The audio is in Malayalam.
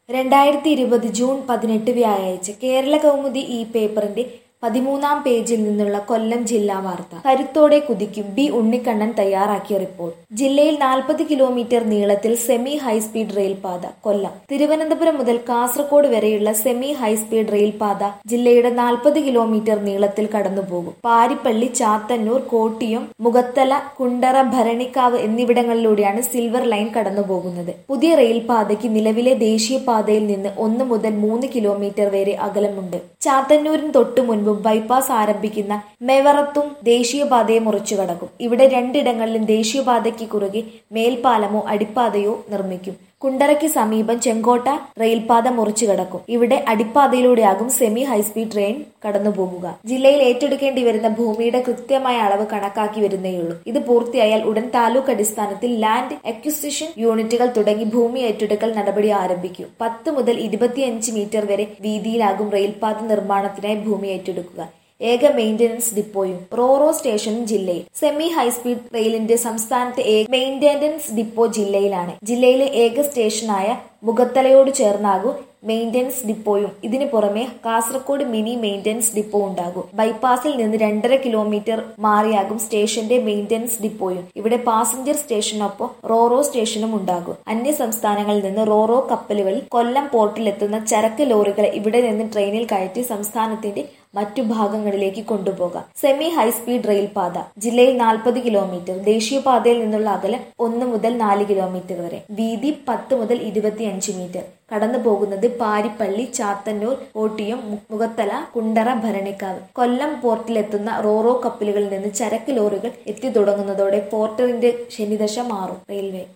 രണ്ടായിരത്തി ഇരുപത് ജൂൺ പതിനെട്ട് വ്യാഴാഴ്ച കേരള കൗമുദി ഈ പേപ്പറിന്റെ പതിമൂന്നാം പേജിൽ നിന്നുള്ള കൊല്ലം ജില്ലാ വാർത്ത കരുത്തോടെ കുതിക്കും ബി ഉണ്ണിക്കണ്ണൻ തയ്യാറാക്കിയ റിപ്പോർട്ട് ജില്ലയിൽ നാൽപ്പത് കിലോമീറ്റർ നീളത്തിൽ സെമി ഹൈസ്പീഡ് റെയിൽപാത കൊല്ലം തിരുവനന്തപുരം മുതൽ കാസർഗോഡ് വരെയുള്ള സെമി ഹൈസ്പീഡ് റെയിൽപാത ജില്ലയുടെ നാൽപ്പത് കിലോമീറ്റർ നീളത്തിൽ കടന്നുപോകും പാരിപ്പള്ളി ചാത്തന്നൂർ കോട്ടിയം മുഖത്തല കുണ്ടറ ഭരണിക്കാവ് എന്നിവിടങ്ങളിലൂടെയാണ് സിൽവർ ലൈൻ കടന്നുപോകുന്നത് പുതിയ റെയിൽപാതയ്ക്ക് നിലവിലെ ദേശീയപാതയിൽ നിന്ന് ഒന്ന് മുതൽ മൂന്ന് കിലോമീറ്റർ വരെ അകലമുണ്ട് ചാത്തന്നൂരിന് തൊട്ടു മുൻപ് ബൈപ്പാസ് ആരംഭിക്കുന്ന മെവറത്തും ദേശീയപാതയെ മുറിച്ചു കടക്കും ഇവിടെ രണ്ടിടങ്ങളിലും ദേശീയപാതയ്ക്ക് കുറുകെ മേൽപ്പാലമോ അടിപ്പാതയോ നിർമ്മിക്കും കുണ്ടറയ്ക്ക് സമീപം ചെങ്കോട്ട റെയിൽപാത മുറിച്ചു കടക്കും ഇവിടെ അടിപ്പാതയിലൂടെയാകും സെമി ഹൈസ്പീഡ് ട്രെയിൻ കടന്നുപോകുക ജില്ലയിൽ ഏറ്റെടുക്കേണ്ടി വരുന്ന ഭൂമിയുടെ കൃത്യമായ അളവ് കണക്കാക്കി വരുന്നേയുള്ളൂ ഇത് പൂർത്തിയായാൽ ഉടൻ താലൂക്ക് അടിസ്ഥാനത്തിൽ ലാൻഡ് അക്വിസിഷൻ യൂണിറ്റുകൾ തുടങ്ങി ഭൂമി ഏറ്റെടുക്കൽ നടപടി ആരംഭിക്കും പത്ത് മുതൽ ഇരുപത്തിയഞ്ച് മീറ്റർ വരെ വീതിയിലാകും റെയിൽപാത നിർമ്മാണത്തിനായി ഭൂമി ഏറ്റെടുക്കുക ഏക മെയിന്റനൻസ് ഡിപ്പോയും റോറോ സ്റ്റേഷനും ജില്ലയിൽ സെമി ഹൈസ്പീഡ് റെയിലിന്റെ സംസ്ഥാനത്തെ ഏക മെയിന്റനൻസ് ഡിപ്പോ ജില്ലയിലാണ് ജില്ലയിലെ ഏക സ്റ്റേഷനായ മുഖത്തലയോട് ചേർന്നാകും മെയിന്റനൻസ് ഡിപ്പോയും ഇതിനു പുറമെ കാസർഗോഡ് മിനി മെയിന്റനൻസ് ഡിപ്പോ ഉണ്ടാകും ബൈപ്പാസിൽ നിന്ന് രണ്ടര കിലോമീറ്റർ മാറിയാകും സ്റ്റേഷന്റെ മെയിന്റനൻസ് ഡിപ്പോയും ഇവിടെ പാസഞ്ചർ സ്റ്റേഷനൊപ്പം റോറോ സ്റ്റേഷനും ഉണ്ടാകും അന്യ സംസ്ഥാനങ്ങളിൽ നിന്ന് റോറോ കപ്പലുകളിൽ കൊല്ലം പോർട്ടിലെത്തുന്ന ചരക്ക് ലോറികളെ ഇവിടെ നിന്ന് ട്രെയിനിൽ കയറ്റി സംസ്ഥാനത്തിന്റെ മറ്റു ഭാഗങ്ങളിലേക്ക് കൊണ്ടുപോകാം സെമി ഹൈസ്പീഡ് റെയിൽ പാത ജില്ലയിൽ നാൽപ്പത് കിലോമീറ്റർ ദേശീയപാതയിൽ നിന്നുള്ള അകലം ഒന്ന് മുതൽ നാല് കിലോമീറ്റർ വരെ വീതി പത്ത് മുതൽ ഇരുപത്തിയഞ്ച് മീറ്റർ കടന്നു പോകുന്നത് പാരിപ്പള്ളി ചാത്തന്നൂർ കോട്ടിയം മുഖത്തല കുണ്ടറ ഭരണിക്കാവ് കൊല്ലം പോർട്ടിലെത്തുന്ന റോറോ കപ്പലുകളിൽ നിന്ന് ചരക്ക് ലോറികൾ എത്തി തുടങ്ങുന്നതോടെ പോർട്ടറിന്റെ ശനിദശ മാറും റെയിൽവേ